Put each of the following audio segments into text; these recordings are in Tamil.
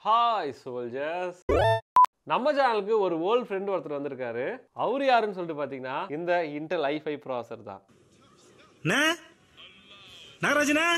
ஹாய் சோல்ஜர்ஸ் நம்ம சேனலுக்கு ஒரு ஓல்ட் ஃப்ரெண்ட் ஒருத்தர் வந்திருக்காரு அவர் யாருன்னு சொல்லிட்டு பார்த்தீங்கன்னா இந்த இன்டெல் ஐஃபை ப்ராசர் தான் என்ன நாகராஜனா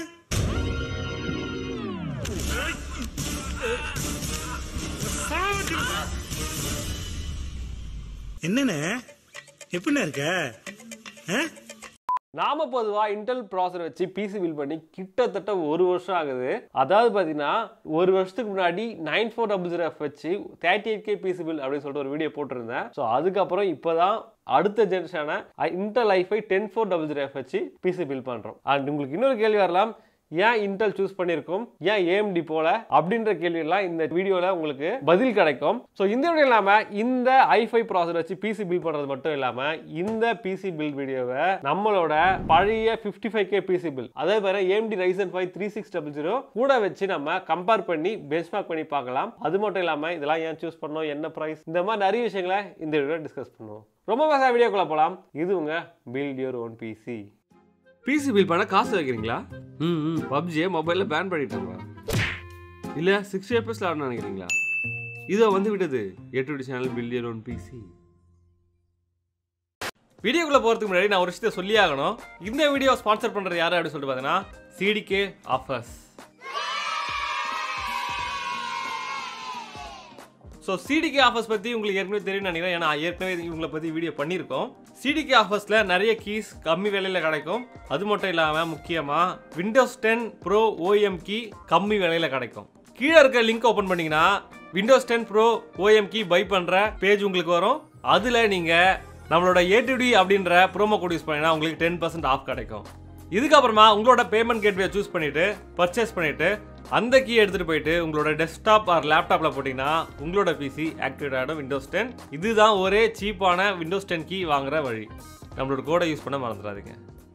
என்னண்ணே எப்படிண்ணே இருக்க ஆ? நாம பொதுவா இன்டெல் ப்ராசர் வச்சு பிசி பில் பண்ணி கிட்டத்தட்ட ஒரு வருஷம் ஆகுது அதாவது பார்த்தீங்கன்னா ஒரு வருஷத்துக்கு முன்னாடி nine four double zero F வச்சு thirty eight K PC build அப்படின்னு சொல்லிட்டு ஒரு வீடியோ போட்டிருந்தேன் ஸோ அதுக்கப்புறம் இப்போதான் அடுத்த ஜென்ரேஷனான Intel i five ten four double zero F வச்சு பிசி பில் பண்ணுறோம் அண்ட் உங்களுக்கு இன்னொரு கேள்வி வரலாம் ஏன் இன்டெல் சூஸ் பண்ணியிருக்கோம் ஏன் ஏஎம்டி போல அப்படின்ற கேள்வியெல்லாம் இந்த வீடியோவில் உங்களுக்கு பதில் கிடைக்கும் ஸோ இந்த வீடியோ இல்லாமல் இந்த ஐஃபை ப்ராசர் வச்சு பிசி பில் பண்ணுறது மட்டும் இல்லாமல் இந்த பிசி பில் வீடியோவை நம்மளோட பழைய fifty five K PC build அதே மாதிரி AMD Ryzen five three six double zero கூட வச்சு நம்ம கம்பேர் பண்ணி பெஞ்ச்மார்க் பண்ணி பார்க்கலாம் அது மட்டும் இல்லாமல் இதெல்லாம் ஏன் சூஸ் பண்ணோம் என்ன ப்ரைஸ் இந்த மாதிரி நிறைய விஷயங்களை இந்த வீடியோ டிஸ்கஸ் பண்ணுவோம் ரொம்ப பேச வீடியோக்குள்ள போகலாம் இது உங்க build your own PC PC build பண்ண காசு வைக்கிறீங்களா ம் ம் பப்ஜியை மொபைலில் பேன் பண்ணிட்டாங்களா இல்லை சிக்ஸ் ஏப்பர்ஸில் ஆடணும் நினைக்கிறீங்களா இதோ வந்து விட்டது எட்டு சேனல் பில்லியர் ஒன் பிசி வீடியோக்குள்ள போகிறதுக்கு முன்னாடி நான் ஒரு விஷயத்தை சொல்லி ஆகணும் இந்த வீடியோ ஸ்பான்சர் பண்ணுறது யாரு அப்படின்னு சொல்லிட்டு பார்த்தீங்கன்னா CDK offers so CDK offers பற்றி உங்களுக்கு ஏற்கனவே தெரியும் நினைக்கிறேன் ஏன்னா ஏற்கனவே இவங்களை பற்றி வீடியோ பண்ணியிருக்கோம் சிடிகே ஆஃபர்ஸில் நிறைய கீஸ் கம்மி விலையில் கிடைக்கும் அது மட்டும் இல்லாமல் முக்கியமாக Windows ten pro OEM key கம்மி விலையில் கிடைக்கும் கீழே இருக்க லிங்க் ஓப்பன் பண்ணீங்கன்னா Windows ten pro OEM key buy பண்ணுற பேஜ் உங்களுக்கு வரும் அதில் நீங்கள் நம்மளோட ஏடிடி அப்படின்ற ப்ரோமோ கோட் யூஸ் பண்ணினா உங்களுக்கு டென் பர்சன்ட் ஆஃப் கிடைக்கும் இதுக்கப்புறமா உங்களோட பேமெண்ட் கேட்வே சூஸ் பண்ணிட்டு பர்ச்சேஸ் பண்ணிட்டு அந்த கீ எடுத்துட்டு போயிட்டு உங்களோட டெஸ்க்டாப் ஆர் லேப்டாப்ல போட்டீங்கன்னா உங்களோட பிசி ஆக்டிவேட் ஆகிடும் விண்டோஸ் டென் இதுதான் ஒரே சீப்பான விண்டோஸ் டென் கீ வாங்குற வழி நம்மளோட கோடை யூஸ் பண்ண மறந்துடாதீங்க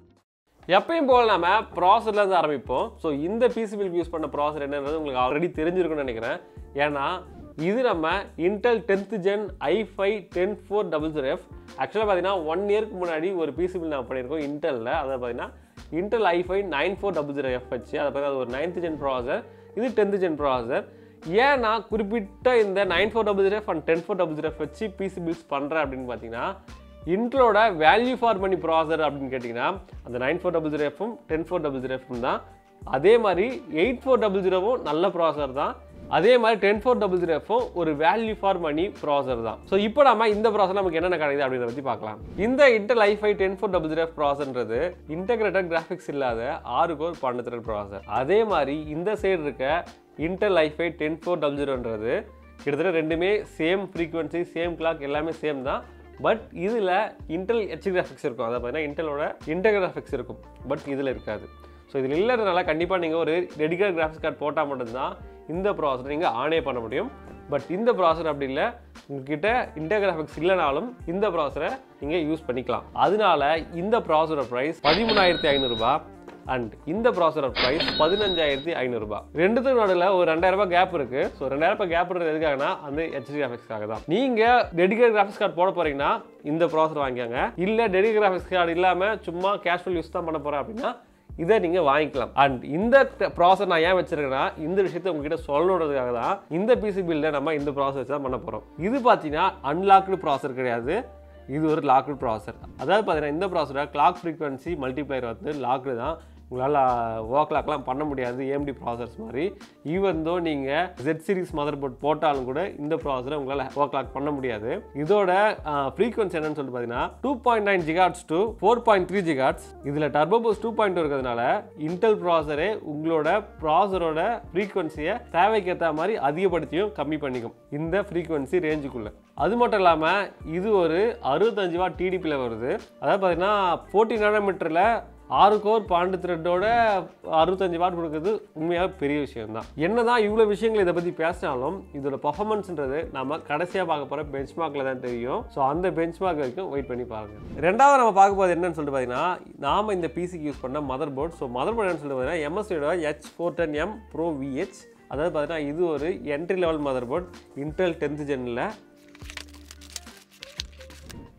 எப்பயும் போல் நம்ம ப்ராசர்லேருந்து ஆரம்பிப்போம் ஸோ இந்த பிசிபிலுக்கு யூஸ் பண்ண ப்ராசர் என்னன்றது உங்களுக்கு ஆல்ரெடி தெரிஞ்சிருக்கும்னு நினைக்கிறேன் ஏன்னா இது நம்ம Intel tenth gen i five ten four double zero F ஆக்சுவலாக பார்த்தீங்கன்னா ஒன் இயர்க்கு முன்னாடி ஒரு பிசிபில் நான் பண்ணியிருக்கோம் இன்டெல்லில் அதை பார்த்தீங்கன்னா Intel i five nine four double zero F வச்சு அதை பார்த்தா அது ஒரு நைன்த் ஜென் ப்ராசர் இது டென்த் ஜென் ப்ராசர் ஏன் நான் குறிப்பிட்ட இந்த nine four double zero F and ten four double zero F வச்சு பிசி பில்ஸ் பண்ணுறேன் அப்படின்னு பார்த்தீங்கன்னா இன்ட்ரோட வேல்யூ ஃபார் மணி ப்ராசர் அப்படின்னு கேட்டிங்கன்னா அந்த நைன் ஃபோர் டபுள் ஜீரோ எஃப்பும் டென் ஃபோர் டபுள் ஜீரோ எஃப்பும் தான் அதே மாதிரி எயிட் ஃபோர் டபுள் ஜீரோவும் நல்ல ப்ராசர் தான் அதே மாதிரி டென் ஃபோர் டபுள் ஜீரோ எஃப்பும் ஒரு வேல்யூ ஃபார் மணி ப்ராசர் தான் ஸோ இப்போ நம்ம இந்த ப்ராசர் நமக்கு என்னென்ன கிடைக்குது அப்படின்றத பற்றி பார்க்கலாம் இந்த Intel i five ten four double zero F ப்ராசர்ன்றது இன்டெகிரேட்டட் கிராஃபிக்ஸ் இல்லாத ஆறு கோர் பன்னெண்டு த்ரெட் ப்ராசர் அதே மாதிரி இந்த சைடு இருக்க Intel i five ten four double ஜீரோன்றது கிட்டத்தட்ட ரெண்டுமே சேம் ஃப்ரீக்வன்சி சேம் கிளாக் எல்லாமே சேம் தான் பட் இதில் இன்டெல் ஹெச் கிராஃபிக்ஸ் இருக்கும் அதை பார்த்தீங்கன்னா இன்டெலோட இன்டெல் கிராஃபிக்ஸ் இருக்கும் பட் இதில் இருக்காது ஸோ இதில் இல்லாதனால கண்டிப்பாக நீங்கள் ஒரு டெடிகேட் கிராஃபிக்ஸ் கார்டு போட்டால் மட்டும்தான் இந்த ப்ராசர் நீங்கள் ஆனே பண்ண முடியும் பட் இந்த ப்ராசர் அப்படி இல்லை உங்ககிட்ட இன்டர் கிராஃபிக்ஸ் இல்லைனாலும் இந்த ப்ராசரை நீங்கள் யூஸ் பண்ணிக்கலாம் அதனால இந்த ப்ராசரோட ப்ரைஸ் பதிமூணாயிரத்தி ஐநூறுரூபா அண்ட் இந்த ப்ராசரோட ப்ரைஸ் பதினஞ்சாயிரத்தி ஐநூறுரூபா ரெண்டுத்துக்கு நடுவில் ஒரு ரெண்டாயிரம் ரூபாய் கேப் இருக்கு ஸோ ரெண்டாயிரம் ரூபாய் கேப் இருக்கிறது எதுக்காகனா அந்த ஹெச்டி கிராஃபிக்ஸ்க்காக தான் நீங்க டெடிகேட் கிராஃபிக்ஸ் கார்டு போட போறீங்கன்னா இந்த ப்ராசர் வாங்கிக்கோங்க இல்ல டெடிகேட் கிராஃபிக்ஸ் கார்டு இல்லாம சும்மா கேஷுவல் யூஸ் தான் பண்ண போறேன் அப்படின்னா இதை நீங்க வாங்கிக்கலாம் அண்ட் இந்த ப்ராசர் நான் ஏன் வச்சிருக்கேன்னா இந்த விஷயத்தை உங்ககிட்ட சொல்லணுன்றதுக்காக தான் இந்த பிசி பில்ல நம்ம இந்த ப்ராசர் வச்சு தான் பண்ண போறோம் இது பார்த்தீங்கன்னா அன்லாக்டு ப்ராசர் கிடையாது இது ஒரு லாக்டு ப்ராசர் அதாவது பார்த்தீங்கன்னா இந்த ப்ராசரை கிளாக் ஃப்ரீக்வன்சி மல்டிப்ளையர் வந்து லாக்டு தான் உங்களால் ஓக்லாக்லாம் பண்ண முடியாது ஏஎம்டி ப்ராசர்ஸ் மாதிரி ஈவன் தோ நீங்கள் ஜெட் சீரிஸ் மதர் போர்ட் போட்டாலும் கூட இந்த ப்ராசரை உங்களால் ஓக்லாக் பண்ண முடியாது இதோட ஃப்ரீக்வன்சி என்னன்னு சொல்லிட்டு பார்த்தீங்கன்னா two point nine gigahertz to four point three gigahertz இதில் டர்போபோஸ் டூ பாயிண்ட் இருக்கிறதுனால இன்டெல் ப்ராசரே உங்களோட ப்ராசரோட ஃப்ரீக்வன்சியை தேவைக்கேற்ற மாதிரி அதிகப்படுத்தியும் கம்மி பண்ணிக்கும் இந்த ஃப்ரீக்வன்சி ரேஞ்சுக்குள்ளே அது மட்டும் இல்லாமல் இது ஒரு அறுபத்தஞ்சு வாட் டிடிபியில் வருது அதாவது பார்த்தீங்கன்னா ஃபோர்ட்டி நானோமீட்டரில் ஆறு கோர் பாண்டு த்ரெட்டோட அறுபத்தஞ்சு வாட் கொடுக்குறது உண்மையாக பெரிய விஷயம் தான் என்னதான் இவ்வளோ விஷயங்கள் இதை பற்றி பேசினாலும் இதோட பர்ஃபார்மன்ஸ்ன்றது நம்ம கடைசியாக பார்க்க போகிற பெஞ்ச் மார்க்கில் தான் தெரியும் ஸோ அந்த பெஞ்ச் மார்க் வரைக்கும் வெயிட் பண்ணி பாருங்க ரெண்டாவது நம்ம பார்க்க போகிறது என்னன்னு சொல்லிட்டு பார்த்தீங்கன்னா நாம இந்த பிசிக்கு யூஸ் பண்ண motherboard so motherboard சொல்லிட்டு பார்த்தீங்கன்னா எம்எஸ்சியோட H four ten M pro VH அதாவது பார்த்தீங்கன்னா இது ஒரு entry level motherboard Intel tenth ஜென்னில்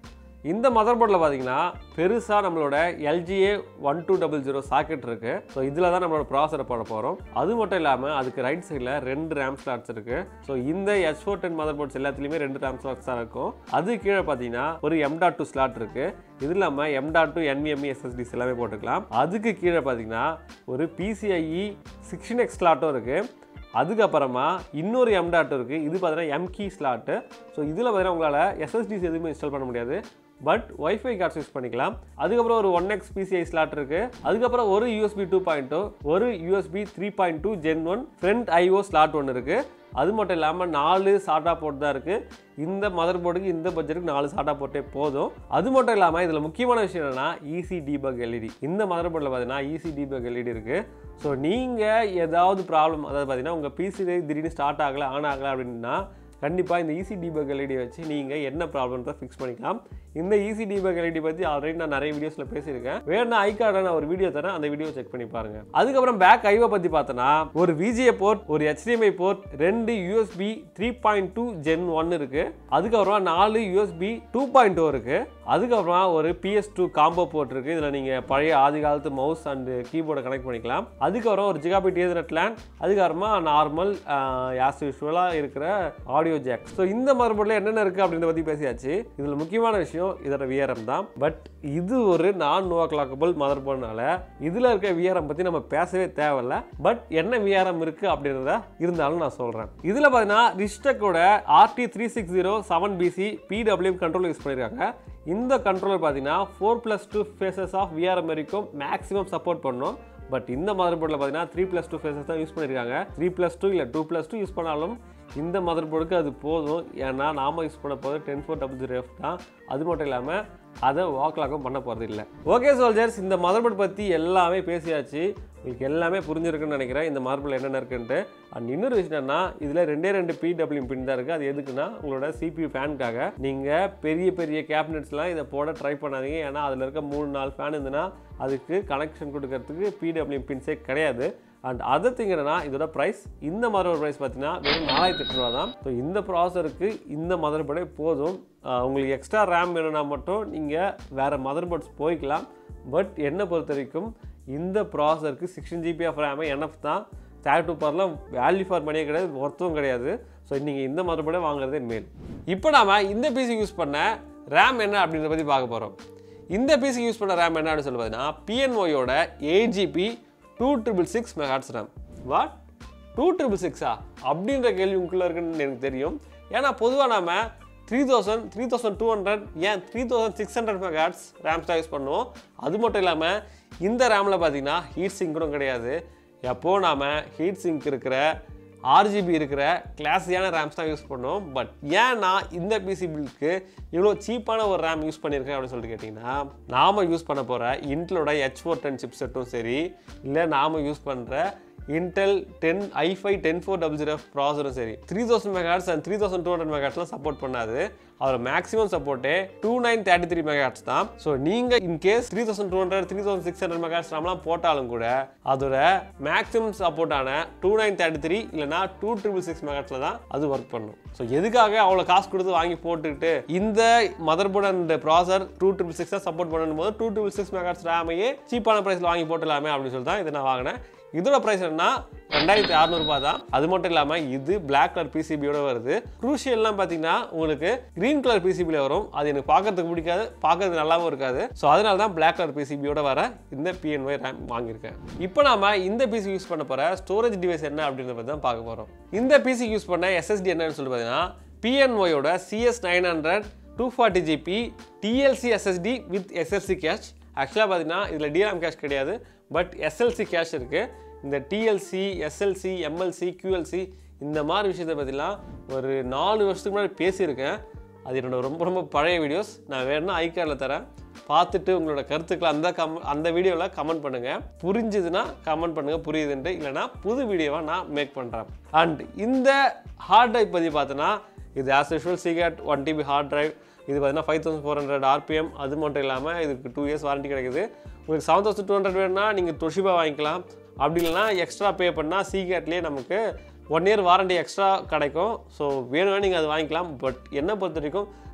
இந்த மதர் போர்டில் பார்த்தீங்கன்னா பெருசாக நம்மளோட LGA one two double zero socket இருக்குது ஸோ இதில் தான் நம்மளோட ப்ராசரை போட போகிறோம் அது மட்டும் இல்லாமல் அதுக்கு ரைட் சைடில் ரெண்டு ரேம் ஸ்லாட்ஸ் இருக்குது ஸோ இந்த H four ten motherboards எல்லாத்துலேயுமே ரெண்டு ரேம் ஸ்லாட்ஸ் தான் இருக்கும் அது கீழே பார்த்தீங்கன்னா ஒரு எம் டாட் டூ ஸ்லாட் இருக்குது இது இல்லாமல் M dot two NVMe SSDs எல்லாமே போட்டுக்கலாம் அதுக்கு கீழே பார்த்தீங்கன்னா ஒரு பிசிஐஇ சிக்ஸ்டின் எக்ஸ் ஸ்லாட்டும் இருக்குது அதுக்கப்புறமா இன்னொரு எம் டாட் இருக்குது இது பார்த்தீங்கன்னா எம் கீ ஸ்லாட்டு ஸோ இதில் பார்த்தீங்கன்னா உங்களால் எஸ்எஸ்டிஸ் எதுவுமே இன்ஸ்டால் பண்ண முடியாது பட் ஒய்ஃபை கார்ட்ஸ் யூஸ் பண்ணிக்கலாம் அதுக்கப்புறம் ஒரு ஒன் எக்ஸ் பிசிஐ ஸ்லாட் இருக்குது அதுக்கப்புறம் ஒரு யூஎஸ்பி டூ பாயிண்ட் டூ ஒரு USB three point two gen one front IO slot ஒன்று இருக்குது அது மட்டும் இல்லாமல் நாலு சாட்டா போர்ட் தான் இருக்குது இந்த மதர் போர்டுக்கு இந்த பட்ஜெட்டுக்கு நாலு சாட்டா போர்ட்டே போதும் அது மட்டும் இல்லாமல் இதில் முக்கியமான விஷயம் என்னன்னா ஈசி டிபக் எல்இடி இந்த மதர் போர்டில் பார்த்தீங்கன்னா ஈசி டிபக் எல்இடி இருக்குது ஸோ நீங்கள் ஏதாவது ப்ராப்ளம் அதாவது பார்த்தீங்கன்னா உங்கள் பிசி திடீர்னு ஸ்டார்ட் ஆகலை ஆன் ஆகலை அப்படின்னா கண்டிப்பாக இந்த ஈசி டிபக் எல்இடி வச்சு நீங்கள் என்ன ப்ராப்ளம் தான் ஃபிக்ஸ் பண்ணிக்கலாம் இந்த ஈசி டிபக் எல்இடி பற்றி ஆல்ரெடி நான் நிறைய வீடியோஸில் பேசியிருக்கேன் வேணா ஐகார்டை நான் ஒரு வீடியோ தரேன் அந்த வீடியோ செக் பண்ணி பாருங்க அதுக்கப்புறம் பேக் ஐவை பற்றி பார்த்தோன்னா ஒரு விஜிஏ போர்ட் ஒரு HDMI போர்ட் ரெண்டு USB three point two gen one இருக்கு அதுக்கப்புறமா நாலு யூஎஸ்பி டூ பாயிண்ட் டூ இருக்கு அதுக்கப்புறமா ஒரு பிஎஸ் டூ காம்போ போர்ட் இருக்கு இதில் நீங்கள் பழைய ஆதி காலத்து மவுஸ் அண்ட் கீபோர்டை கனெக்ட் பண்ணிக்கலாம் அதுக்கப்புறம் ஒரு ஜிகாபிட் ஏதர் லேண்ட் அதுக்கப்புறமா நார்மல் ஆஸ் யூஸ்வலாக இருக்கிற ஆடியோ ஜாக் ஸோ இந்த மறுபடியில் என்னென்ன இருக்குது அப்படின்றத பற்றி பேசியாச்சு இதில் முக்கியமான விஷயம் இதோட விஆர்எம் தான் பட் இது ஒரு நான் நோ கிளாக்கபிள் மதர் போர்டுனால இதில் இருக்க விஆர்எம் பற்றி நம்ம பேசவே தேவையில்ல பட் என்ன விஆர்எம் இருக்குது அப்படின்றத இருந்தாலும் நான் சொல்கிறேன் இதில் பார்த்தீங்கன்னா ரிஸ்டக்கோட RT three six zero seven PC PW control use பண்ணியிருக்காங்க இந்த கண்ட்ரோலர் பார்த்தீங்கன்னா four plus two phases of VRM வரைக்கும் மேக்ஸிமம் சப்போர்ட் பண்ணும் பட் இந்த மதர் போர்டில் பார்த்தீங்கன்னா த்ரீ ப்ளஸ் டூ ஃபேஸஸ் தான் யூஸ் பண்ணியிருக்காங்க த்ரீ ப்ளஸ் டூ இல்லை டூ ப்ளஸ் டூ யூஸ் பண்ணாலும் இந்த மதர் போர்டுக்கு அது போதும் ஏன்னா நாம யூஸ் பண்ண போது ten four double zero F தான் அது மட்டும் இல்லாமல் அதை வாக்லாக்கும் பண்ண போகிறது இல்லை ஓகே சோல்ஜர்ஸ் இந்த மதர் போர்டு பற்றி எல்லாமே பேசியாச்சு உங்களுக்கு எல்லாமே புரிஞ்சிருக்குன்னு நினைக்கிறேன் இந்த மார்பிள் என்னென்ன இருக்குன்ட்டு அண்ட் இன்னொரு விஷயம் என்னன்னா இதில் ரெண்டே ரெண்டு பிடபிள்யூ பின் தான் இருக்குது அது எதுக்குன்னா உங்களோட சிபியூ ஃபேனுக்காக நீங்கள் பெரிய பெரிய கேபினெட்ஸ்லாம் இதை போட ட்ரை பண்ணாதீங்க ஏன்னா அதில் இருக்க மூணு நாலு ஃபேன் இருந்துன்னா அதுக்கு கனெக்ஷன் கொடுக்கறதுக்கு பிடபிள்யூ பின்ஸே கிடையாது அண்ட் அதை திங்கன்னா இதோட ப்ரைஸ் இந்த மதர் ப்ரைஸ் பார்த்தீங்கன்னா வெறும் நாலாயிரத்தி எட்டு ரூபா தான் ஸோ இந்த ப்ராசருக்கு இந்த மதர் போர்டே போதும் ஆஹ் உங்களுக்கு எக்ஸ்ட்ரா ரேம் வேணும்னா மட்டும் நீங்கள் வேறு மதர் போர்ட்ஸ் போய்க்கலாம் பட் என்னை பொறுத்த வரைக்கும் இந்த ப்ராசருக்கு சிக்ஸ்டீன் ஜிபி ஆஃப் ரேமே என்எஃப் தான் தேர்ட் டூ பார்லாம் வேல்யூ ஃபார் மணியே கிடையாது ஒர்த்தும் கிடையாது ஸோ நீங்கள் இந்த மதர் போர்டே வாங்குறதே மேல் இப்போ நாம இந்த பிசி யூஸ் பண்ண ரேம் என்ன அப்படின்றத பற்றி பார்க்க போகிறோம் இந்த பிசி யூஸ் பண்ண ரேம் என்ன அப்படின்னு சொல்லி பார்த்தீங்கன்னா பிஎன்ஓயோட eight GB two triple six megahertz RAM what two triple சிக்ஸா அப்படின்ற கேள்வி உங்களுக்குள்ள இருக்குன்னு எனக்கு தெரியும் ஏன்னா பொதுவாக நாம three thousand three thousand two hundred ஏன் three thousand six hundred megahertz RAMs தான் யூஸ் பண்ணுவோம் அது மட்டும் இல்லாமல் இந்த ரேமில் பார்த்தீங்கன்னா ஹீட் சிங்க் கூட கிடையாது எப்போ நாம ஹீட் சிங்க் இருக்கிற ஆர்ஜிபி இருக்கிற கிளாஸியான ரேம்ஸ் தான் யூஸ் பண்ணோம் பட் ஏன் நான் இந்த பிசி பில்க்கு இவ்வளோ சீப்பான ஒரு ரேம் யூஸ் பண்ணியிருக்கேன் அப்படின்னு சொல்லிட்டு கேட்டிங்கன்னா நாம் யூஸ் பண்ண போகிற இன்டலோட ஹெச் ஃபோர் டென் சிப் செட்டும் சரி இல்லை நாம் யூஸ் பண்ணுற Intel ten i five ten four double zero ப்ராசரும் சரி three thousand megahertz and three thousand two hundred மெகாட்ஸ்லாம் சப்போர்ட் பண்ணாது அதோட மேக்ஸிமம் சப்போர்ட்டே two nine thirty three megahertz தான் ஸோ நீங்கள் in case three thousand two hundred three thousand six hundred megahertz ரேம்லாம் போட்டாலும் கூட அதோட மேக்ஸிமம் சப்போர்ட்டான டூ நைன் தேர்ட்டி த்ரீ இல்லைனா டூ ட்ரிபிள் சிக்ஸ் மெகாட்ஸில் தான் அது ஒர்க் பண்ணும் ஸோ எதுக்காக அவ்வளோ காசு கொடுத்து வாங்கி போட்டுக்கிட்டு இந்த motherboard and processor two triple six தான் சப்போர்ட் பண்ணணும் போது டூ ட்ரிபிள் சிக்ஸ் மெகாட்ஸ் ரேமையே சீப்பான ப்ரைஸில் வாங்கி போட்டலாமே அப்படின்னு சொல்லி தான் இதை நான் வாங்கினேன் இதோட ப்ரைஸ் என்ன ரெண்டாயிரத்தி அறநூறுபா தான் அது மட்டும் இல்லாமல் இது பிளாக் கலர் பிசிபியோட வருது குரூஷியல்லாம் பார்த்தீங்கன்னா உங்களுக்கு க்ரீன் கலர் பிசிபியில் வரும் அது எனக்கு பார்க்கறதுக்கு பிடிக்காது பார்க்கறதுக்கு நல்லாவும் இருக்காது ஸோ அதனால தான் பிளாக் கலர் பிசிபியோட வர இந்த பிஎன்ஒய் ரேம் வாங்கியிருக்கேன் இப்போ நாம இந்த பிசி யூஸ் பண்ண போகிற ஸ்டோரேஜ் டிவைஸ் என்ன அப்படின்றத பற்றி தான் பார்க்க போகிறோம் இந்த பிசி யூஸ் பண்ண எஸ்எஸ்டி என்னன்னு சொல்லி பார்த்தீங்கன்னா பிஎன்ஒயோட CS nine hundred two forty GB TLC SSD with SLC cache ஆக்சுவலாக பார்த்தீங்கன்னா இதில் டிராம் கேஷ் கிடையாது பட் எஸ்எல்சி கேஷ் இருக்குது இந்த டிஎல்சி எஸ்எல்சி எம்எல்சி QLC இந்த மாதிரி விஷயத்தை பற்றிலாம் ஒரு நாலு வருஷத்துக்கு முன்னாடி பேசியிருக்கேன் அது என்னோட ரொம்ப ரொம்ப பழைய வீடியோஸ் நான் வேணும்னா ஐகார்டில் தரேன் பார்த்துட்டு உங்களோட கருத்துக்களை அந்த கம் அந்த வீடியோவில் கமெண்ட் பண்ணுங்கள் புரிஞ்சுதுன்னா கமெண்ட் பண்ணுங்கள் புரியுதுன்ட்டு இல்லைனா புது வீடியோவாக நான் மேக் பண்ணுறேன் அண்ட் இந்த ஹார்ட் டிரைவ் பற்றி பார்த்தோன்னா இது as usual Seagate one TB hard drive இது பார்த்தீங்கன்னா five thousand four hundred RPM அது மட்டும் இல்லாமல் இதுக்கு டூ இயர்ஸ் வாரண்டி கிடைக்குது உங்களுக்கு செவன் தௌசண்ட் டூ ஹண்ட்ரட் வேணும்னா நீங்கள் தொஷிபா வாங்கிக்கலாம் அப்படி இல்லைனா எக்ஸ்ட்ரா பே பண்ணால் சீகேட்லேயே நமக்கு ஒன் இயர் வாரண்டி எக்ஸ்ட்ரா கிடைக்கும் ஸோ வேணும்னா நீங்கள் அது வாங்கிக்கலாம் பட் என்னை பொறுத்த வரைக்கும்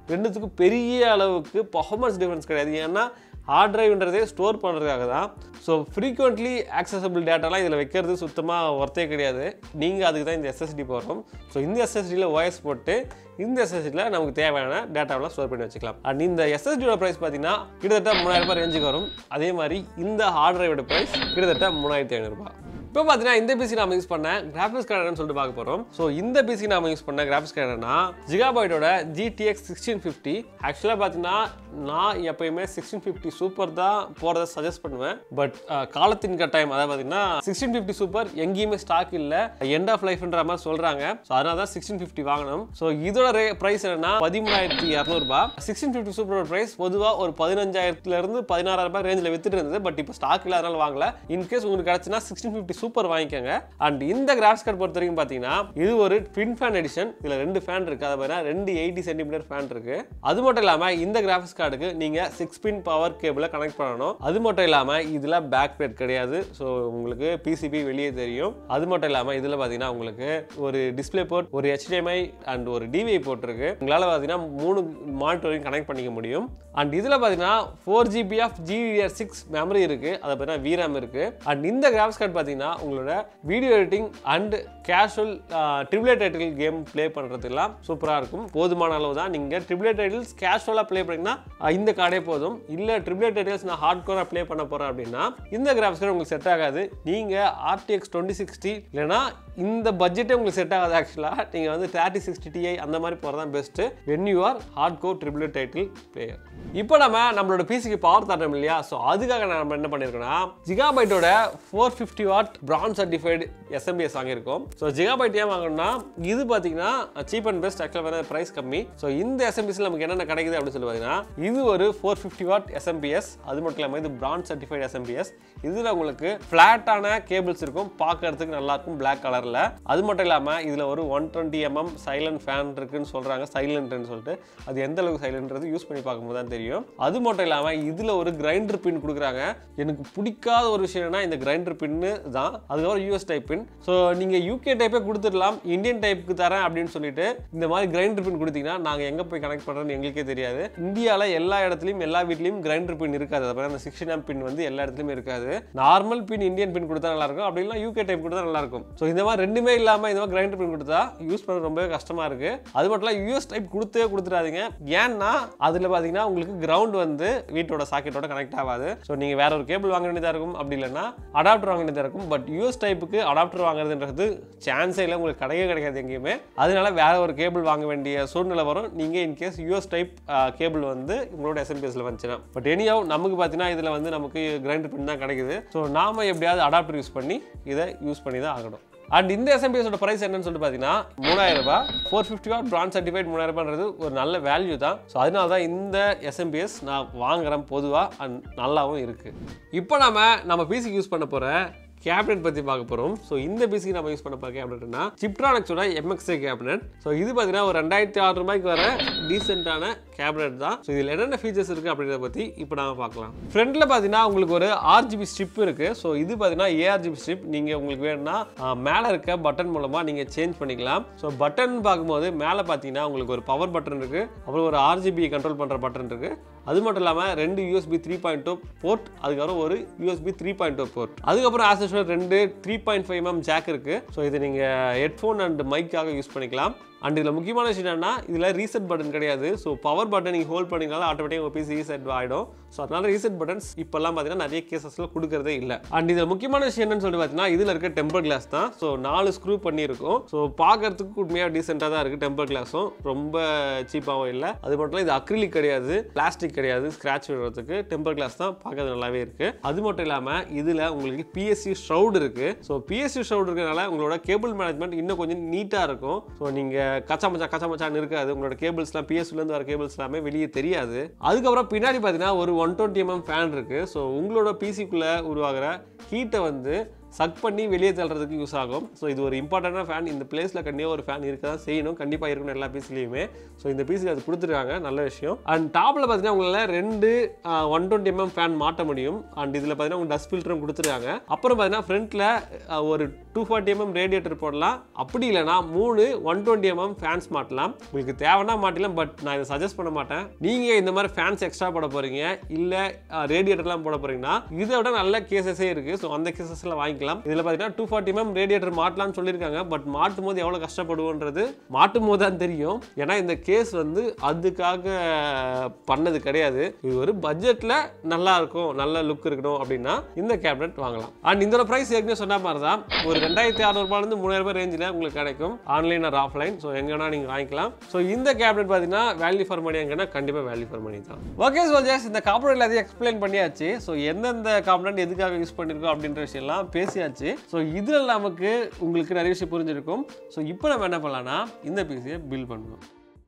ரெண்டுத்துக்கும் பெரிய அளவுக்கு பர்ஃபார்மன்ஸ் டிஃபரன்ஸ் கிடையாது ஏன்னா ஹார்ட் டிரைவ்ன்றதே ஸ்டோர் பண்ணுறதுக்காக தான் ஸோ ஃப்ரீக்வெண்ட்லி ஆக்சசபிள் டேட்டாலாம் இதில் வைக்கிறது சுத்தமாக ஒர்த்தே கிடையாது நீங்கள் அதுக்கு தான் இந்த எஸ்எஸ்டி போடுறோம் ஸோ இந்த எஸ்எஸ்டியில் ஓஎஸ் போட்டு இந்த எஸ்எஸ்டியில் நமக்கு தேவையான டேட்டாவெல்லாம் ஸ்டோர் பண்ணி வச்சுக்கலாம் அண்ட் இந்த எஸ்எஸ்டியோட ப்ரைஸ் பார்த்தீங்கன்னா கிட்டத்தட்ட மூணாயிரம் ரூபாய் ரேஞ்சுக்கு வரும் அதே மாதிரி இந்த ஹார்ட் டிரைவோட ப்ரைஸ் கிட்டத்தட்ட மூணாயிரத்தி ஐநூறுரூபா இப்போ பார்த்தீங்கன்னா இந்த பிசி நாம யூஸ் பண்ண கிராஃபிக்ஸ் கார்டுன்னு சொல்லிட்டு பார்க்க போகிறோம் ஸோ இந்த பிசி நாம யூஸ் பண்ண கிராஃபிக்ஸ் கார்டுனா ஜிகாபாய்டோட ஜிடிஎக்ஸ் சிக்ஸ்டீன் ஃபிஃப்டி ஆக்சுவலாக பார்த்தீங்கன்னா நான் எப்பயுமே சிக்ஸ்டீன் ஃபிஃப்டி சூப்பர் தான் போகிறத சஜஸ்ட் பண்ணுவேன் பட் காலத்தின் கட்டாயம் அதாவது பார்த்தீங்கன்னா சிக்ஸ்டீன் ஃபிஃப்டி சூப்பர் எங்கேயுமே ஸ்டாக் இல்லை எண்ட் ஆஃப் லைஃப்ன்ற மாதிரி சொல்கிறாங்க ஸோ அதனால தான் சிக்ஸ்டீன் ஃபிஃப்டி வாங்கணும் ஸோ இதோட ரே ப்ரைஸ் என்னன்னா பதிமூணாயிரத்தி இரநூறுபா சிக்ஸ்டீன் ஃபிஃப்டி சூப்பரோட ப்ரைஸ் பொதுவாக ஒரு பதினஞ்சாயிரத்துலேருந்து பதினாறாயிரம் ரூபாய் ரேஞ்சில் வித்துட்டு இருந்தது பட் இப்போ ஸ்டாக் இல்லை அதனால வாங்கல இன்கேஸ் உங்களுக்கு கிடச்சுன்னா சிக்ஸ்டீன் ஃபிஃப்டி சூப்பர் வாங்கிக்கோங்க அண்ட் இந்த கிராஃபிக்ஸ் கார்டு பொறுத்த வரைக்கும் பார்த்தீங்கன்னா இது ஒரு ட்வின் ஃபேன் எடிஷன் இதில் ரெண்டு ஃபேன் இருக்கு அதை பார்த்தீங்கன்னா ரெண்டு எயிட்டி சென்டிமீட்டர் ஃபேன் இருக்கு அது மட்டும் இல்லாமல் இந்த கிராஃபிக்ஸ் கார்டுக்கு நீங்கள் சிக்ஸ் பின் பவர் கேபிளை கனெக்ட் பண்ணணும் அது மட்டும் இல்லாமல் இதில் பேக் பிளேட் கிடையாது ஸோ உங்களுக்கு பிசிபி வெளியே தெரியும் அது மட்டும் இல்லாமல் இதில் பார்த்தீங்கன்னா உங்களுக்கு ஒரு டிஸ்பிளே போர்ட் ஒரு HDMI அண்ட் ஒரு டிவிஐ போர்ட் இருக்கு உங்களால் பார்த்தீங்கன்னா மூணு மானிட்டரையும் கனெக்ட் பண்ணிக்க முடியும் அண்ட் இதில் பார்த்தீங்கன்னா four GB of GDDR six memory இருக்கு அதை பார்த்தீங்கன்னா VRAM இருக்கு அண்ட் இந்த கிராஃபிக்ஸ் கார்டு பார்த்தீங்கன்னா உங்களோட video editing and casual triple A title game play பண்ணுறதுலாம் சூப்பராக இருக்கும் போதுமான அளவு தான் நீங்கள் ட்ரிபிளே டைட்டில்ஸ் கேஷுவலாக ப்ளே பண்ணிங்கன்னா அஹ், இந்த கார்டே போதும் இல்லை ட்ரிபிளே டைட்டில்ஸ் நான் ஹார்ட் கோராக ப்ளே பண்ண போகிறேன் அப்படின்னா இந்த கிராஃபிக்ஸ் கார்டு உங்களுக்கு செட் ஆகாது நீங்கள் ஆர்டிஎக்ஸ் டுவெண்ட்டி சிக்ஸ்டி இல்லைனா இந்த பட்ஜெட்டே உங்களுக்கு செட் ஆகாது ஆக்சுவலாக நீங்கள் வந்து தேர்ட்டி சிக்ஸ்டி டிஐ அந்த மாதிரி போகிறது தான் best when you are hardcore triple title player இப்போ நம்ம நம்மளோட பிசிக்கு பவர் தரணும் இல்லையா ஸோ அதுக்காக நம்ம என்ன பண்ணியிருக்கோம்னா ஜிகாபைட்டோட four fifty watt bronze certified SMPS வாங்கியிருக்கோம் ஸோ ஜிகாபைட் ஏன் வாங்கணும்னா இது பார்த்தீங்கன்னா சீப் அண்ட் பெஸ்ட் ஆக்சுவலாக ப்ரைஸ் கம்மி ஸோ இந்த எஸ்எம்பிஎஸ்ல நமக்கு என்னென்ன கிடைக்குது அப்படின்னு சொல்லி பார்த்தீங்கன்னா இது ஒரு ஃபோர் ஃபிஃப்டி வாட் எஸ்எம்பிஎஸ் அது மட்டும் இல்லாமல் இது பிரான் சர்டிஃபைடு எஸ்எம்பிஎஸ் இதில் உங்களுக்கு ஃப்ளாட்டான கேபிள்ஸ் இருக்கும் பார்க்கறதுக்கு நல்லா இருக்கும் பிளாக் கலரில் அது மட்டும் இல்லாமல் இதில் ஒரு one twenty mm silent fan இருக்குன்னு சொல்கிறாங்க சைலண்ட்னு சொல்லிட்டு அது எந்த அளவுக்கு சைலண்ட்றது யூஸ் பண்ணி பார்க்கும்போது தான் தெரியும் அது மட்டும் இல்லாமல் இதில் ஒரு கிரைண்டர் பின் கொடுக்குறாங்க எனக்கு பிடிக்காத ஒரு விஷயம்னா இந்த கிரைண்டர் பின்னு தான் அதுக்கப்புறம் யூஎஸ் டைப் பின் ஸோ நீங்கள் யூகே டைப்பே கொடுத்துடலாம் இந்தியன் டைப்புக்கு தரேன் அப்படின்னு சொல்லிட்டு இந்த மாதிரி கிரைண்டர் பின் கொடுத்தீங்கன்னா நாங்கள் எங்கே போய் கனெக்ட் பண்ணுறோன்னு எங்களுக்கே தெரியாது இந்தியாவில் எல்லா இடத்துலையும் எல்லா வீட்லையும் கிரைண்டர் பின் இருக்காது அதாவது அந்த சிக்ஸ்டின் ஆம் பின் வந்து எல்லா இடத்துலையும் இருக்காது நார்மல் பின் இந்தியன் பின் கொடுத்தா நல்லா இருக்கும் அப்படி இல்லை யூகே டைப் கொடுத்தா நல்லா இருக்கும் ஸோ இந்த மாதிரி ரெண்டுமே இல்லாமல் இந்த மாதிரி கிரைண்டர் பின் கொடுத்தா யூஸ் பண்ண ரொம்பவே கஷ்டமாக இருக்கு அது மட்டும் இல்லை யூஎஸ் டைப் கொடுத்தே கொடுத்துடாதீங்க ஏன்னா அதில் பார்த்தீங்கன்னா உங்களுக்கு கிரவுண்ட் வந்து வீட்டோட சாக்கெட்டோட கனெக்ட் ஆகாது ஸோ நீங்கள் வேற ஒரு கேபிள் வாங்க வேண்டியதாக இருக்கும் அப்படி இல்லைன்னா அடாப்டர் வாங்க வேண்டியதாக இருக்கும் பட் யூஎஸ் டைப்புக்கு அடாப்டர் வாங்குறதுன்றது சான்ஸே இல்லை உங்களுக்கு கிடையவே கிடைக்காது எங்கேயுமே அதனால வேற ஒரு கேபிள் வாங்க வேண்டிய சூழ்நிலை வரும் நீங்கள் இன்கேஸ் யூஎஸ் டைப் கேபிள் வந்து உங்களோட எஸ்எம்பிஎஸ்ல வந்துச்சுன்னா பட் எனியாவ் நமக்கு பார்த்தீங்கன்னா இதில் வந்து நமக்கு கிரைண்டர் பின் தான் கிடைக்குது ஸோ நாம எப்படியாவது அடாப்டர் யூஸ் பண்ணி இதை யூஸ் பண்ணி தான் ஆகணும் அண்ட் இந்த எஸ்எம்பிஎஸோட ப்ரைஸ் என்னன்னு சொல்லிட்டு பார்த்தீங்கன்னா மூணாயிரம் ரூபாய் four fifty watt bronze certified மூணாயிரம் ரூபான்றது ஒரு நல்ல வேல்யூ தான் ஸோ அதனால தான் இந்த எஸ்எம்பிஎஸ் நான் வாங்குறேன் பொதுவாக அண்ட் நல்லாவும் இருக்குது இப்போ நாம நம்ம பிசிக்கு யூஸ் பண்ண போகிற கேபினெட் பற்றி பார்க்க போகிறோம் ஸோ இந்த பிசிக்கு நம்ம யூஸ் பண்ண போகிற கேபினெட்னா சிப்ட்ரானிக்ஸோட எம்எக்ஸ்ஏ கேபினெட் ஸோ இது பார்த்தீங்கன்னா ஒரு ரெண்டாயிரத்தி ஆறு ரூபாய்க்கு வர டீசெண்டான கேபினெட் தான் ஸோ இதில் என்னென்ன ஃபீச்சர்ஸ் இருக்குது அப்படின்றத பற்றி இப்போ நாம பார்க்கலாம் ஃப்ரண்ட்டில் பார்த்தீங்கன்னா உங்களுக்கு ஒரு ஆர்ஜிபி ஸ்ட்ரிப் இருக்குது ஸோ இது பார்த்தீங்கன்னா ஏஆர்ஜிபி ஸ்ட்ரிப் நீங்கள் உங்களுக்கு வேணும்னா மேலே இருக்க பட்டன் மூலமாக நீங்கள் சேஞ்ச் பண்ணிக்கலாம் ஸோ பட்டன் பார்க்கும்போது மேலே பார்த்தீங்கன்னா உங்களுக்கு ஒரு பவர் பட்டன் இருக்குது அப்புறம் ஒரு ஆர்ஜிபி கண்ட்ரோல் பண்ணுற பட்டன் இருக்குது அது மட்டும் இல்லாமல் ரெண்டு USB three point two port அதுக்கப்புறம் ஒரு USB three point two port அதுக்கப்புறம் ஆஸ் யூஸ்வல் ரெண்டு three point five M jack இருக்குது ஸோ இது நீங்கள் ஹெட்ஃபோன் அண்ட் மைக்காக யூஸ் பண்ணிக்கலாம் அண்ட் இதில் முக்கியமான விஷயம் என்னன்னா இதில் ரீசெட் பட்டன் கிடையாது ஸோ பவர் பட்டன் நீங்கள் ஹோல்ட் பண்ணிங்கனாலும் ஆட்டோமேட்டிக் உங்கள் பிசி ரீசெட் ஆகிடும் ஸோ அதனால ரீசெட் பட்டன்ஸ் இப்போல்லாம் பார்த்தீங்கன்னா நிறைய கேசஸில் கொடுக்கறதே இல்லை அண்ட் இதில் முக்கியமான விஷயம் என்னன்னு சொல்லி பார்த்தீங்கன்னா இதில் இருக்க டெம்பர் கிளாஸ் தான் ஸோ நாலு ஸ்க்ரூ பண்ணியிருக்கும் ஸோ பார்க்கறதுக்கு உண்மையாக டீசெண்டாக தான் இருக்குது டெம்பர் கிளாஸும் ரொம்ப சீப்பாகவும் இல்லை அது மட்டும் இல்லை இது அக்ரிலிக் கிடையாது பிளாஸ்டிக் கிடையாது ஸ்க்ராட்ச் விடுறதுக்கு டெம்பர் கிளாஸ் தான் பார்க்கறது நல்லாவே இருக்குது அது மட்டும் இல்லாமல் இதில் உங்களுக்கு பிஎஸ்சி ஷவுட் இருக்குது ஸோ பிஎஸ்சி ஷவுட் இருக்கிறனால உங்களோட கேபிள் மேனேஜ்மெண்ட் இன்னும் கொஞ்சம் நீட்டாக இருக்கும் ஸோ நீங்கள் கச்சா மச்சா கச்சா மச்சான்னு இருக்காது உங்களோட கேபிள்ஸ்லாம் பிஎஸ்சிலேருந்து வர கேபிள்ஸ் எல்லாமே வெளியே தெரியாது அதுக்கப்புறம் பின்னாடி பார்த்தீங்கன்னா ஒரு ஒன் டுவெண்ட்டி எம்எம் ஃபேன் இருக்குது ஸோ உங்களோட பிசிக்குள்ளே உருவாகிற ஹீட்டை வந்து சக் பண்ணி வெளியே தள்ளுறதுக்கு யூஸ் ஆகும் ஸோ இது ஒரு இம்பார்ட்டண்டான ஃபேன் இந்த பிளேஸில் கண்டிப்பாக ஒரு ஃபேன் இருக்க தான் செய்யணும் கண்டிப்பாக இருக்கணும் எல்லா பீஸ்லையுமே ஸோ இந்த பீஸுக்கு அது கொடுத்துருக்காங்க நல்ல விஷயம் அண்ட் டாப்பில் பார்த்தீங்கன்னா உங்களால் ரெண்டு ஒன் டுவெண்ட்டி எம்எம் ஃபேன் மாட்ட முடியும் அண்ட் இதில் பார்த்தீங்கன்னா உங்களுக்கு டஸ்ட் ஃபில்டரும் கொடுத்துருக்காங்க அப்புறம் பார்த்தீங்கன்னா ஃப்ரண்ட்டில் ஒரு டூ ஃபார்ட்டி எம்எம் ரேடியேட்டர் போடலாம் அப்படி இல்லைனா மூணு ஒன் டுவெண்ட்டி எம்எம் ஃபேன்ஸ் மாட்டலாம் உங்களுக்கு தேவைன்னா மாட்டலாம் பட் நான் இதை சஜஸ்ட் பண்ண மாட்டேன் நீங்கள் இந்த மாதிரி ஃபேன்ஸ் எக்ஸ்ட்ரா போட போகிறீங்க இல்லை ரேடியேட்டர்லாம் போட போகிறீங்கன்னா இதை விட நல்ல கேசஸே இருக்குது ஸோ அந்த கேசஸ்லாம் வாங்கிக்கலாம் இதில் பார்த்தீங்கன்னா டூ ஃபார்ட்டி எம்எம் ரேடியேட்டர் மாட்டலாம்னு சொல்லியிருக்காங்க பட் மாட்டும் போது எவ்வளோ கஷ்டப்படுவோன்றது மாட்டும் போது தான் தெரியும் ஏன்னா இந்த கேஸ் வந்து அதுக்காக பண்ணது கிடையாது இது ஒரு பட்ஜெட்டில் நல்லா இருக்கும் நல்ல லுக் இருக்கணும் அப்படின்னா இந்த கேபினெட் வாங்கலாம் அண்ட் இதோட ப்ரைஸ் ஏற்கனவே சொன்ன மாதிரி தான் ஒரு ரெண்டாயிரத்தி அறநூறுபாலேருந்து மூணாயிரம் ரூபாய் ரேஞ்சில் உங்களுக்கு கிடைக்கும் ஆன்லைன் ஆர் ஆஃப்லைன் ஸோ எங்கன்னா நீங்கள் வாங்கிக்கலாம் ஸோ இந்த கேபினெட் பார்த்தீங்கன்னா வேல்யூ ஃபார் மணி எங்கன்னா கண்டிப்பாக வேல்யூ ஃபார் மணி தான் ஓகே சோல்ஜர்ஸ் இந்த காம்பனண்ட் எல்லாத்தையும் எக்ஸ்பிளைன் பண்ணியாச்சு ஸோ எந்தெந்த காம்பனண்ட் எதுக்காக யூஸ் பண்ணியிருக்கோம் அப்படின்ற விஷயம்லாம் பேசியாச்சு ஸோ இதில் நமக்கு உங்களுக்கு நிறைய விஷயம் புரிஞ்சிருக்கும் ஸோ இப்போ நம்ம என்ன பண்ணலாம்னா இந்த பிசியை பில் பண்ணுவோம்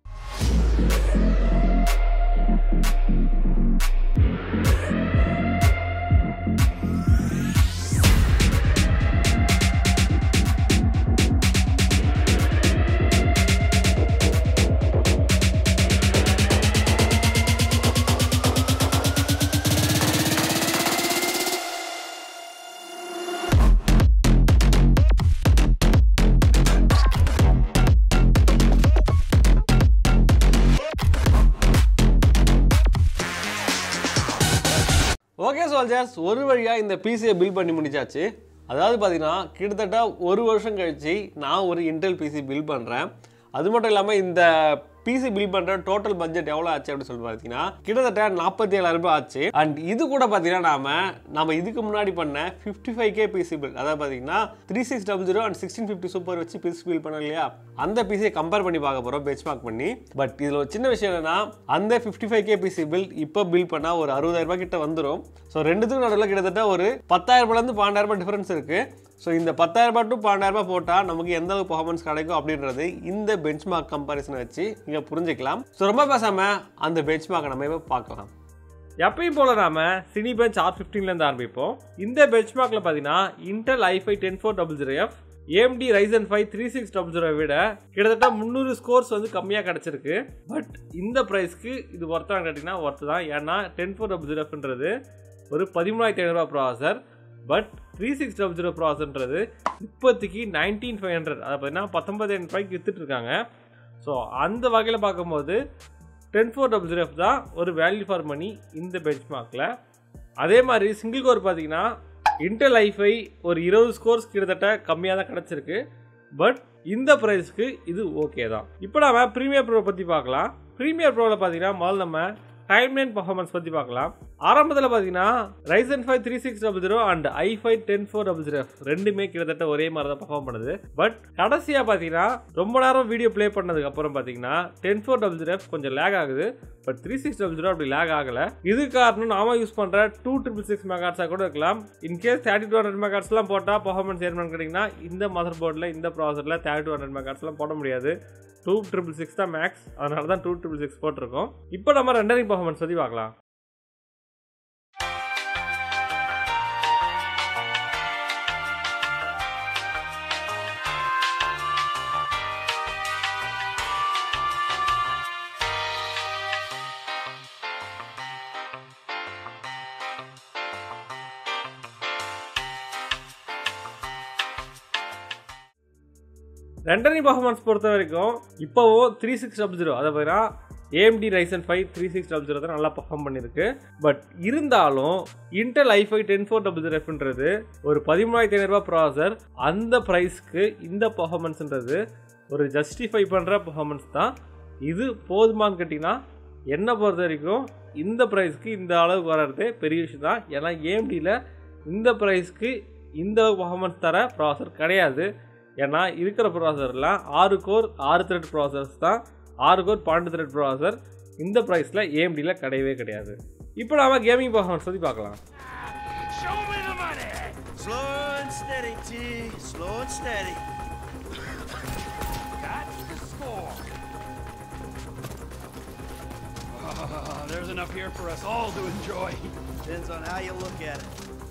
ஓகே சோல்ஜர்ஸ் ஒரு வழியாக இந்த பிசியை பில் பண்ணி முடிச்சாச்சு அதாவது பார்த்தீங்கன்னா கிட்டத்தட்ட ஒரு வருஷம் கழிச்சு நான் ஒரு இன்டெல் பிசி பில் பண்ணுறேன் அது மட்டும் இல்லாமல் இந்த பிசி பில் பண்ணுற டோட்டல் பட்ஜெட் எவ்வளோ ஆச்சு அப்படின்னு சொல்லி பார்த்தீங்கன்னா கிட்டத்தட்ட நாற்பத்தி ஏழாயிரம் ரூபாய் ஆச்சு அண்ட் இது கூட பார்த்தீங்கன்னா நாம நம்ம இதுக்கு முன்னாடி பண்ண fifty five K PC build அதாவது பார்த்தீங்கன்னா three six double zero and sixteen fifty super வச்சு பிசி பில் பண்ணோம் இல்லையா அந்த பிசியை கம்பேர் பண்ணி பார்க்க போகிறோம் பெஞ்ச் மார்க் பண்ணி பட் இதில் ஒரு சின்ன விஷயம் என்னன்னா அந்த fifty five K PC build இப்போ பில் பண்ணால் ஒரு அறுபதாயிரம் ரூபாய் கிட்ட வந்துடும் ஸோ ரெண்டுத்துக்கும் நடுவில் கிட்டத்தட்ட ஒரு பத்தாயிரம் ரூபாயிலேருந்து பன்னெண்டாயிரம் ரூபாய் டிஃபரன்ஸ் இருக்குது ஸோ இந்த பத்தாயிரம் ரூபாய் டு பன்னெண்டாயிரம் ரூபாய் போட்டால் நமக்கு எந்த அளவுக்கு பர்ஃபார்மன்ஸ் கிடைக்கும் அப்படின்றது இந்த பெஞ்ச் மார்க் கம்பேரிசனை வச்சு நீங்கள் புரிஞ்சுக்கலாம் ஸோ ரொம்ப பேசாமல் அந்த பெஞ்ச் மார்க்கை நம்ம இப்போ பார்க்கலாம் எப்பயும் போல நாம சினி பெஞ்ச் ஆர் ஃபிஃப்டீன்லேருந்து ஆரம்பிப்போம் இந்த பெஞ்ச் மார்க்கில் பார்த்தீங்கன்னா Intel i five ten four double zero F AMD Ryzen five three six double zero விட கிட்டத்தட்ட முந்நூறு ஸ்கோர்ஸ் வந்து கம்மியாக கிடச்சிருக்கு பட் இந்த ப்ரைஸ்க்கு இது ஒர்த்தான் கேட்டிங்கன்னா ஒர்த்து தான் ஏன்னா டென் ஃபோர் டபுள் ஜீரோன்றது ஒரு பதிமூணாயிரத்தி ஐநூறுரூவா processor but three six double zero ப்ராசர்ன்றது இப்போதைக்கு நைன்டீன் ஃபைவ் ஹண்ட்ரட் அதை பார்த்தீங்கன்னா பத்தொன்பதாயிரம் ரூபாய்க்கு வித்துட்டு இருக்காங்க ஸோ அந்த வகையில் பார்க்கும்போது டென் ஃபோர் டபுள் ஜீரோ தான் ஒரு வேல்யூ ஃபார் மணி இந்த பெஞ்ச் மார்க்கில் அதே மாதிரி சிங்கிள் கோர் பார்த்தீங்கன்னா இன்டெல் ஐஃபை ஒரு இருபது ஸ்கோர்ஸ் கிட்டத்தட்ட கம்மியாக தான் கிடச்சிருக்கு பட் இந்த ப்ரைஸ்க்கு இது ஓகே தான் இப்போ நாம ப்ரீமியர் ப்ரோ பற்றி பார்க்கலாம் ப்ரீமியர் ப்ரோவில் பார்த்தீங்கன்னா முதல்ல நம்ம டைம்லைன் பர்ஃபார்மன்ஸ் பற்றி பார்க்கலாம் ஆரம்பத்தில் பார்த்தீங்கன்னா Ryzen five three six double zero and i five ten four double zero ரெண்டுமே கிட்டத்தட்ட ஒரே மாதிரி தான் பர்ஃபார்ம் பண்ணுது பட் கடைசியாக பார்த்தீங்கன்னா ரொம்ப நேரம் வீடியோ ப்ளே பண்ணதுக்கு அப்புறம் பார்த்தீங்கன்னா டென் ஃபோர் டபுள் ஜீரோ கொஞ்சம் லேக் ஆகுது but three six double zero அப்படி லேக் ஆகலை இது காரணம் நாம யூஸ் பண்ணுற டூ ட்ரிபிள் சிக்ஸ் மெகாட்ஸாக கூட இருக்கலாம் இன்கேஸ் தேர்ட்டி டூ ஹண்ட்ரட் மெகாட்ஸ்லாம் போட்டால் பர்ஃபார்மன்ஸ் ஏறணும்னு கேட்டிங்கன்னா இந்த மதர் போர்டில் இந்த ப்ராசரில் தேர்ட்டி டூ ஹண்ட்ரட் மெகாட்ஸ்லாம் போட முடியாது டூ ட்ரிபிள் சிக்ஸ் தான் மேக்ஸ் அதனால தான் டூ ட்ரிபிள் சிக்ஸ் போட்டிருக்கோம் இப்போ நம்ம ரெண்டரிங் பர்ஃபார்மன்ஸ் பற்றி பார்க்கலாம் ரெண்டரிங் பர்ஃபார்மன்ஸ் பொறுத்த வரைக்கும் இப்போவும் த்ரீ சிக்ஸ் டபுள் ஜீரோ அதை பார்த்தீங்கன்னா AMD Ryzen five three six double zero தான் நல்லா பர்ஃபார்ம் பண்ணியிருக்கு பட் இருந்தாலும் Intel i five ten four double ஜீரோன்றது ஒரு பதிமூணாயிரத்தி ஐநூறுரூவா ப்ராசர் அந்த ப்ரைஸ்க்கு இந்த பர்ஃபார்மன்ஸ்ன்றது ஒரு ஜஸ்டிஃபை பண்ணுற பர்ஃபார்மன்ஸ் தான் இது போதுமான்னு கேட்டிங்கன்னா என்னை பொறுத்த வரைக்கும் இந்த ப்ரைஸ்க்கு இந்த அளவுக்கு வர்றதே பெரிய விஷயம் தான் ஏன்னா ஏஎம்டியில் இந்த ப்ரைஸ்க்கு இந்த பர்ஃபார்மன்ஸ் தர ப்ராசர் கிடையாது ஏன்னா இருக்கிற ப்ராசரில் ஆறு கோர் ஆறு த்ரெட் ப்ராசர்ஸ் தான் ஆறு கோர் பன்னெண்டு த்ரெட் ப்ராசர் இந்த ப்ரைஸில் ஏஎம்டியில் கிடையவே கிடையாது இப்போ நாம கேமிங் பர்ஃபார்மன்ஸ் பற்றி பார்க்கலாம் Show me the money! Slow and steady, T. Slow and steady. That's the score. Ah, there's enough here for us all to enjoy. Depends on how you look at it.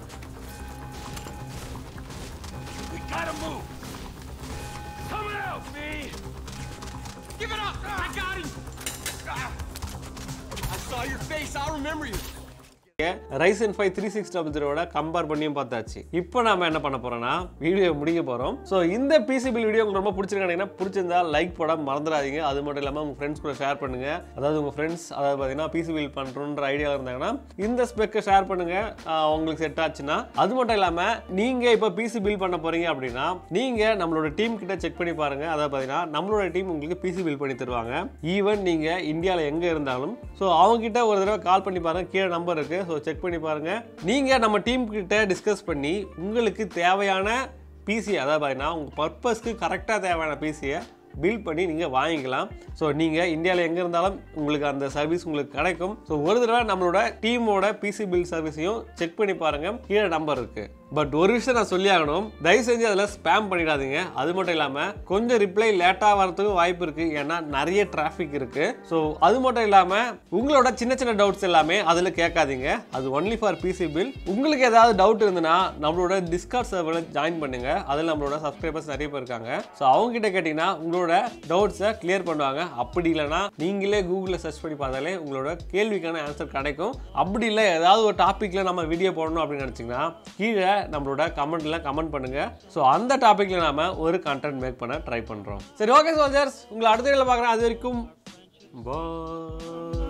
We gotta move. Coming out, me. Give it up! I got him. Ah. I saw your face. I'll remember you. Ryzen five three six double ஜீரோட கம்பேர் பண்ணியும் பார்த்தாச்சு இப்போ நாம என்ன பண்ண போறோம்னா வீடியோ முடிக்க போறோம் ஸோ இந்த பிசி பில் வீடியோ உங்களுக்கு ரொம்ப பிடிச்சிருக்காங்கன்னா பிடிச்சிருந்தா லைக் போட மறந்துடாதீங்க அது மட்டும் இல்லாமல் உங்க ஃப்ரெண்ட்ஸ் கூட ஷேர் பண்ணுங்க அதாவது உங்க ஃப்ரெண்ட்ஸ் அதாவது பார்த்தீங்கன்னா பிசி பில் பண்றோன்ற ஐடியா இருந்தாங்கன்னா இந்த ஸ்பெக்கை ஷேர் பண்ணுங்க ஆஹ் உங்களுக்கு செட் ஆச்சுன்னா அது மட்டும் இல்லாம நீங்க இப்போ பிசி பில் பண்ண போறீங்க அப்படின்னா நீங்க நம்மளோட டீம் கிட்ட செக் பண்ணி பாருங்க அதாவது பார்த்தீங்கன்னா நம்மளோட டீம் உங்களுக்கு பிசி பில் பண்ணி தருவாங்க ஈவன் நீங்க இந்தியாவில் எங்க இருந்தாலும் ஸோ அவங்க கிட்ட ஒரு தடவை கால் பண்ணி பாருங்க கீழே நம்பர் இருக்கு ஸோ செக் பண்ணி பாருங்க நீங்க நம்ம டீம் கிட்ட டிஸ்கஸ் பண்ணி உங்களுக்கு தேவையான பிசி அதாவது பார்த்தீங்கன்னா உங்கள் பர்பஸ்க்கு கரெக்டாக தேவையான பிசியை பில் பண்ணி நீங்கள் வாங்கிக்கலாம் ஸோ நீங்கள் இந்தியாவில் எங்கே இருந்தாலும் உங்களுக்கு அந்த சர்வீஸ் உங்களுக்கு கிடைக்கும் ஸோ ஒரு தடவை நம்மளோட டீமோட பிசி பில் சர்வீஸையும் செக் பண்ணி பாருங்கள் கீழே நம்பர் இருக்குது பட் ஒரு விஷயம் நான் சொல்லி ஆகணும் தயவு செஞ்சு அதில் ஸ்பேம் பண்ணிடாதீங்க அது மட்டும் இல்லாமல் கொஞ்சம் ரிப்ளை லேட்டாக வரதுக்கு வாய்ப்பு இருக்குது ஏன்னா நிறைய டிராஃபிக் இருக்குது ஸோ அது மட்டும் இல்லாமல் உங்களோட சின்ன சின்ன டவுட்ஸ் எல்லாமே அதில் கேட்காதீங்க அது ஒன்லி ஃபார் பிசி பில் உங்களுக்கு ஏதாவது டவுட் இருந்ததுன்னா நம்மளோட டிஸ்கார்ட் சர்வரில் ஜாயின் பண்ணுங்க அதில் நம்மளோட சப்ஸ்கிரைபர்ஸ் நிறைய பேர் இருக்காங்க ஸோ அவங்க கிட்ட கேட்டிங்கன்னா உங்களோட டவுட்ஸை கிளியர் பண்ணுவாங்க அப்படி இல்லைன்னா நீங்களே கூகுளில் சர்ச் பண்ணி பார்த்தாலே உங்களோட கேள்விக்கான ஆன்சர் கிடைக்கும் அப்படி இல்லை ஏதாவது ஒரு டாப்பிக்கில் நம்ம வீடியோ போடணும் அப்படின்னு நினச்சிங்கன்னா கீழே நம்மளோட கமெண்ட்ல கமெண்ட் பண்ணுங்க ஸோ அந்த டாப்பிக்ல நாம ஒரு கண்டென்ட் மேக் பண்ண ட்ரை பண்றோம் சரி ஓகே சோல்ஜர்ஸ் உங்களை அடுத்த வீடியோவில் பார்க்குறேன் அது வரைக்கும் பாய்